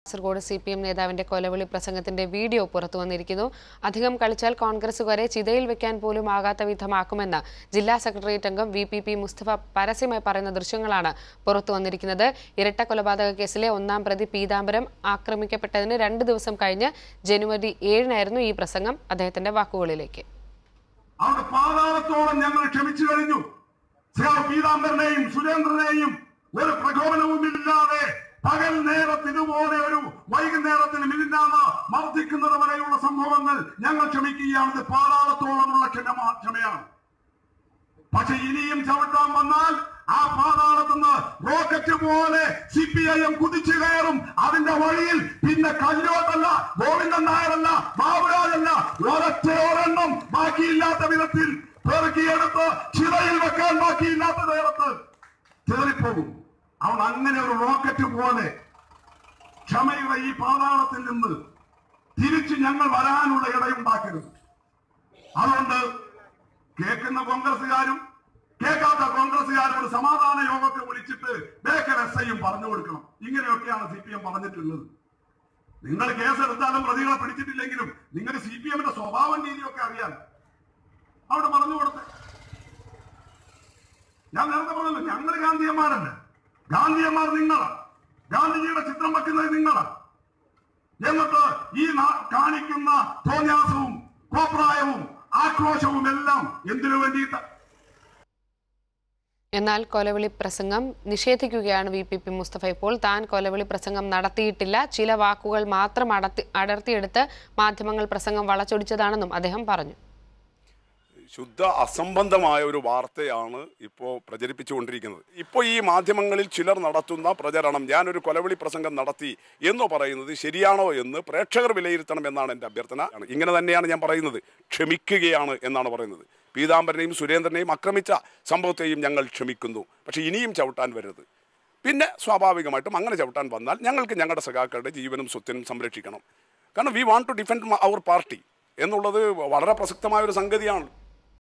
Kasaragod C P M നേതാവിന്റെ കൊലവിളി പ്രസംഗത്തിന്റെ വീഡിയോ പുറത്തു വന്നിരിക്കുന്നു അധികം കളിച്ചാൽ കോൺഗ്രസുകാരെ ചിതയിൽ വെക്കാൻ പോലും ആകാത്ത വിധമാക്കുമെന്ന് ജില്ലാ സെക്രട്ടേറിയറ്റ് അംഗം വി പി പി മുസ്തഫ പരസ്യമായി പറയുന്ന ദൃശ്യങ്ങളാണ് പുറത്തു വന്നിരിക്കുന്നത് ഇരട്ട കൊലപാതക കേസിലെ ഒന്നാം പ്രതി പീതാംബരം ആക്രമിക്കപ്പെട്ടതിന് രണ്ട് ദിവസം കഴിഞ്ഞ് ജനുവരി ഏഴിനായിരുന്നു ഈ പ്രസംഗം അദ്ദേഹത്തിന്റെ വാക്കുകളിലേക്ക് അവരുടെ പാതാളത്തോളം ഞങ്ങൾ ക്ഷമിച്ചു കഴിഞ്ഞു ശ്രീ പീതാംബരനെയും സുരേന്ദ്രനെയും ഒരു പ്രകോപനവുമില്ലാതെ പകൽ നേരത്ത് ഇതുപോലെ ഒരു വൈകുന്നേരത്തിന് മിനിഞ്ഞാന്ന് മർദ്ദിക്കുന്നത് വരെയുള്ള സംഭവങ്ങൾ ഞങ്ങൾ ക്ഷമിക്കുകയാണ് ഇത് പാതാളത്തോളമുള്ള ക്ഷമ ക്ഷമയാണ് പക്ഷെ ഇനിയും ചവിട്ടാൻ വന്നാൽ ആ പാതാളത്തുനിന്ന് റോക്കറ്റ് പോലെ സി പി ഐ എം കുതിച്ചു കയറും അതിന്റെ വഴിയിൽ പിന്നെ കല്ലോട്ടല്ല ഗോവിന്ദൻ നായരല്ല ബാബുരാജല്ല ഒരൊറ്റ ഒരെണ്ണം ബാക്കിയില്ലാത്ത വിധത്തിൽ പെറുക്കിയെടുത്ത് ചിറയിൽ വെക്കാൻ ബാക്കിയില്ലാത്ത നേരത്ത് ചേറിപ്പോകും അവൻ അങ്ങനെ ഒരു റോക്കറ്റ് പോലെ ക്ഷമയുടെ ഈ പാതാളത്തിൽ നിന്ന് തിരിച്ചു ഞങ്ങൾ വരാനുള്ള ഇടയുണ്ടാക്കരുത് അതുകൊണ്ട് കേൾക്കുന്ന കോൺഗ്രസ്സുകാരും കേൾക്കാത്ത കോൺഗ്രസ്സുകാരും ഒരു സമാധാന യോഗത്തെ വിളിച്ചിട്ട് ബേക്കർ എസ് ഐയും പറഞ്ഞു കൊടുക്കണം ഇങ്ങനെയൊക്കെയാണ് സി പി എം പറഞ്ഞിട്ടുള്ളത് നിങ്ങൾ കേസെടുത്താലും പ്രതികളെ പിടിച്ചിട്ടില്ലെങ്കിലും നിങ്ങൾക്ക് സി പി എമ്മിന്റെ സ്വഭാവം രീതിയൊക്കെ അറിയാം അവിടെ പറഞ്ഞു കൊടുത്തേ ഞാൻ നേരത്തെ പറഞ്ഞല്ലോ ഞങ്ങൾ ഗാന്ധിയന്മാരല്ല ഗാന്ധിയന്മാർ നിങ്ങളാ ഗാന്ധിജിയുടെ ചിത്രം വെക്കുന്നത് നിങ്ങളാ എന്നിട്ട് ഈ നാ- കാണിക്കുന്ന തോന്യാസവും കോപ്രായവും ആക്രോശവും എല്ലാം എന്തിനു വേണ്ടിയിട്ട് എന്നാൽ കൊലവിളി പ്രസംഗം നിഷേധിക്കുകയാണ് വി പി പി മുസ്തഫ ഇപ്പോൾ താൻ കൊലവിളി പ്രസംഗം നടത്തിയിട്ടില്ല ചില വാക്കുകൾ മാത്രം അടർത്തി അടർത്തിയെടുത്ത് മാധ്യമങ്ങൾ പ്രസംഗം വളച്ചൊടിച്ചതാണെന്നും അദ്ദേഹം പറഞ്ഞു ശുദ്ധ അസംബന്ധമായ ഒരു വാർത്തയാണ് ഇപ്പോൾ പ്രചരിപ്പിച്ചുകൊണ്ടിരിക്കുന്നത് ഇപ്പോൾ ഈ മാധ്യമങ്ങളിൽ ചിലർ നടത്തുന്ന പ്രചരണം ഞാനൊരു കൊലവിളി പ്രസംഗം നടത്തി എന്ന് പറയുന്നത് ശരിയാണോ എന്ന് പ്രേക്ഷകർ വിലയിരുത്തണം എന്നാണ് എൻ്റെ അഭ്യർത്ഥന ഇങ്ങനെ തന്നെയാണ് ഞാൻ പറയുന്നത് ക്ഷമിക്കുകയാണ് എന്നാണ് പറയുന്നത് പീതാംബരനെയും സുരേന്ദ്രനെയും ആക്രമിച്ച സംഭവത്തെയും ഞങ്ങൾ ക്ഷമിക്കുന്നു പക്ഷേ ഇനിയും ചവിട്ടാൻ വരരുത് പിന്നെ സ്വാഭാവികമായിട്ടും അങ്ങനെ ചവിട്ടാൻ വന്നാൽ ഞങ്ങൾക്ക് ഞങ്ങളുടെ സഖാക്കളുടെ ജീവനും സ്വത്തിനും സംരക്ഷിക്കണം കാരണം we want to defend our party എന്നുള്ളത് വളരെ പ്രസക്തമായ ഒരു സംഗതിയാണ്